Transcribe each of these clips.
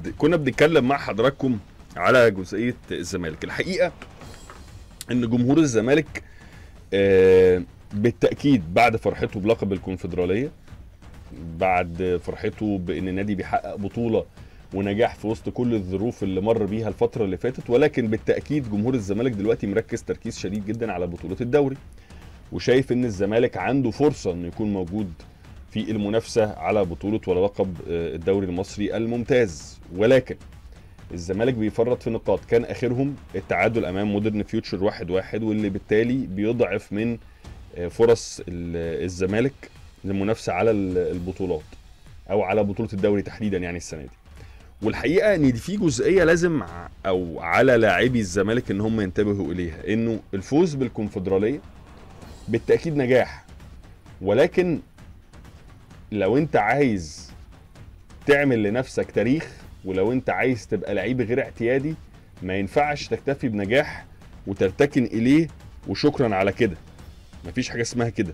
كنا بنتكلم مع حضراتكم على جزئيه الزمالك الحقيقه ان جمهور الزمالك آه، بالتاكيد بعد فرحته بلقب الكونفدراليه بعد فرحته بان النادي بيحقق بطوله ونجاح في وسط كل الظروف اللي مر بيها الفتره اللي فاتت ولكن بالتاكيد جمهور الزمالك دلوقتي مركز تركيز شديد جدا على بطوله الدوري وشايف ان الزمالك عنده فرصه انه يكون موجود في المنافسه على بطوله ولقب آه، الدوري المصري الممتاز ولكن الزمالك بيفرط في نقاط كان اخرهم التعادل امام مودرن فيوتشر واحد واحد واللي بالتالي بيضعف من آه، فرص ال- الزمالك للمنافسه على ال- البطولات او على بطوله الدوري تحديدا يعني السنه دي والحقيقه ان دي في جزئيه لازم ع- او على لاعبي الزمالك ان هم ينتبهوا اليها انه الفوز بالكونفدراليه بالتاكيد نجاح ولكن لو انت عايز تعمل لنفسك تاريخ ولو انت عايز تبقى لعيب غير اعتيادي ما ينفعش تكتفي بنجاح وترتكن اليه وشكرا على كده مفيش حاجه اسمها كده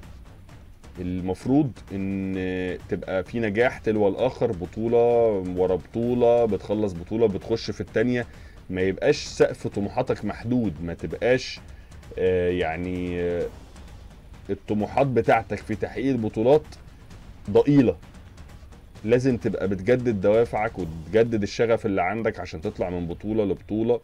المفروض ان تبقى في نجاح تلو الاخر بطوله ورا بطوله بتخلص بطوله بتخش في التانيه ما يبقاش سقف طموحاتك محدود ما تبقاش آه، يعني آه، الطموحات بتاعتك في تحقيق البطولات ضئيله لازم تبقى بتجدد دوافعك وتجدد الشغف اللي عندك عشان تطلع من بطوله لبطوله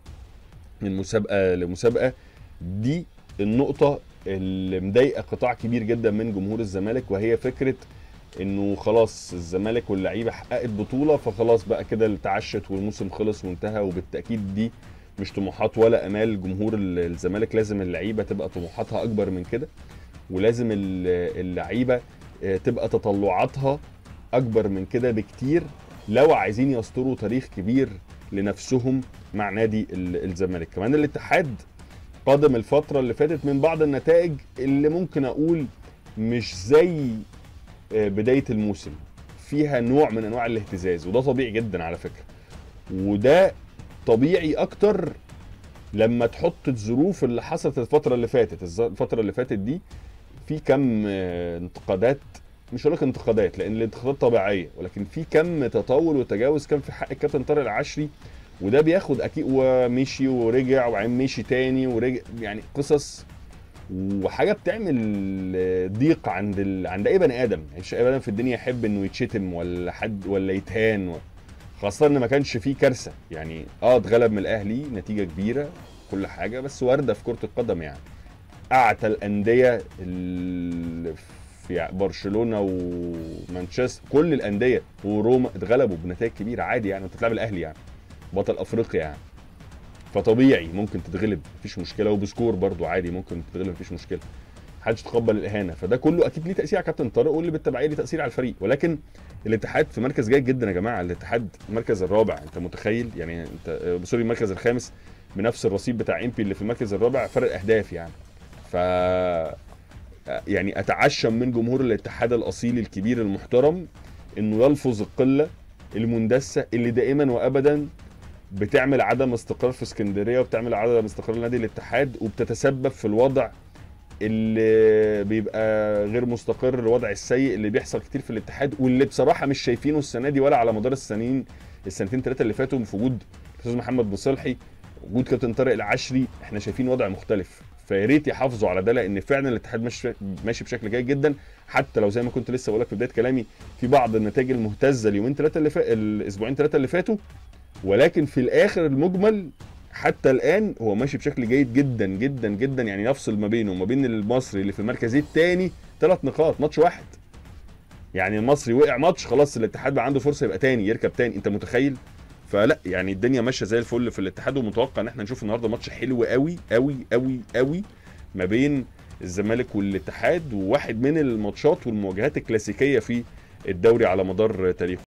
من مسابقه لمسابقه دي النقطه اللي مضايقه قطاع كبير جدا من جمهور الزمالك وهي فكره انه خلاص الزمالك واللعيبه حققت بطوله فخلاص بقى كده التعشت والموسم خلص وانتهى وبالتاكيد دي مش طموحات ولا امال جمهور ال- الزمالك لازم اللعيبه تبقى طموحاتها اكبر من كده ولازم ال- اللعيبه آه، تبقى تطلعاتها اكبر من كده بكتير لو عايزين يسطروا تاريخ كبير لنفسهم مع نادي ال- الزمالك كمان الاتحاد قادم الفتره اللي فاتت من بعض النتائج اللي ممكن اقول مش زي آه، بدايه الموسم فيها نوع من انواع الاهتزاز وده طبيعي جدا على فكره وده طبيعي اكتر لما تحط الظروف اللي حصلت الفتره اللي فاتت الز- الفتره اللي فاتت دي في كم آه، انتقادات مش هقول لك انتقادات لان الانتقادات طبيعيه ولكن في كم تطاول وتجاوز كان في حق الكابتن طارق العشري وده بياخد اكيد ومشي ورجع وبعدين مشي تاني ورجع يعني قصص وحاجه بتعمل ضيق عند ال... عند اي بني ادم يعني مش اي بني ادم في الدنيا يحب انه يتشتم ولا حد ولا يتهان و... خاصه ان ما كانش فيه كارثه يعني اه اتغلب من الاهلي نتيجه كبيره كل حاجه بس وارده في كره القدم يعني اعتى الانديه ال- في برشلونه ومانشستر كل الانديه وروما اتغلبوا بنتائج كبيره عادي يعني انت بتلعب الاهلي يعني بطل افريقيا يعني فطبيعي ممكن تتغلب مفيش مشكله وبسكور برضو عادي ممكن تتغلب مفيش مشكله محدش يتقبل الاهانه فده كله اكيد ليه تاثير على كابتن طارق واللي بالتبعيه ليه تاثير على الفريق ولكن الاتحاد في مركز جيد جدا يا جماعه الاتحاد المركز الرابع انت متخيل يعني انت آه، سوري المركز الخامس بنفس الرصيد بتاع امبي اللي في المركز الرابع فرق اهداف يعني ف يعني اتعشم من جمهور الاتحاد الاصيل الكبير المحترم انه يلفظ القله المندسه اللي دائما وابدا بتعمل عدم استقرار في اسكندريه وبتعمل عدم استقرار لنادي الاتحاد وبتتسبب في الوضع اللي بيبقى غير مستقر الوضع السيء اللي بيحصل كتير في الاتحاد واللي بصراحه مش شايفينه السنه دي ولا على مدار السنين السنتين ثلاثه اللي فاتوا في وجود الاستاذ محمد مصلحي وجود كابتن طارق العشري احنا شايفين وضع مختلف فيا ريت يحافظوا على ده لان فعلا الاتحاد ماشي ماشي بشكل جيد جدا حتى لو زي ما كنت لسه بقول لك في بدايه كلامي في بعض النتائج المهتزه اليومين ثلاثه اللي فات الاسبوعين ثلاثه اللي فاتوا ولكن في الاخر المجمل حتى الان هو ماشي بشكل جيد جدا جدا جدا يعني يفصل ما بينه وما بين المصري اللي في المركز الثاني ثلاث نقاط ماتش واحد يعني المصري وقع ماتش خلاص الاتحاد بقى عنده فرصه يبقى تاني يركب تاني انت متخيل فلا يعني الدنيا ماشيه زي الفل في الاتحاد ومتوقع ان احنا نشوف النهارده ماتش حلو قوي قوي قوي قوي ما بين الزمالك والاتحاد وواحد من الماتشات والمواجهات الكلاسيكيه في الدوري على مدار تاريخه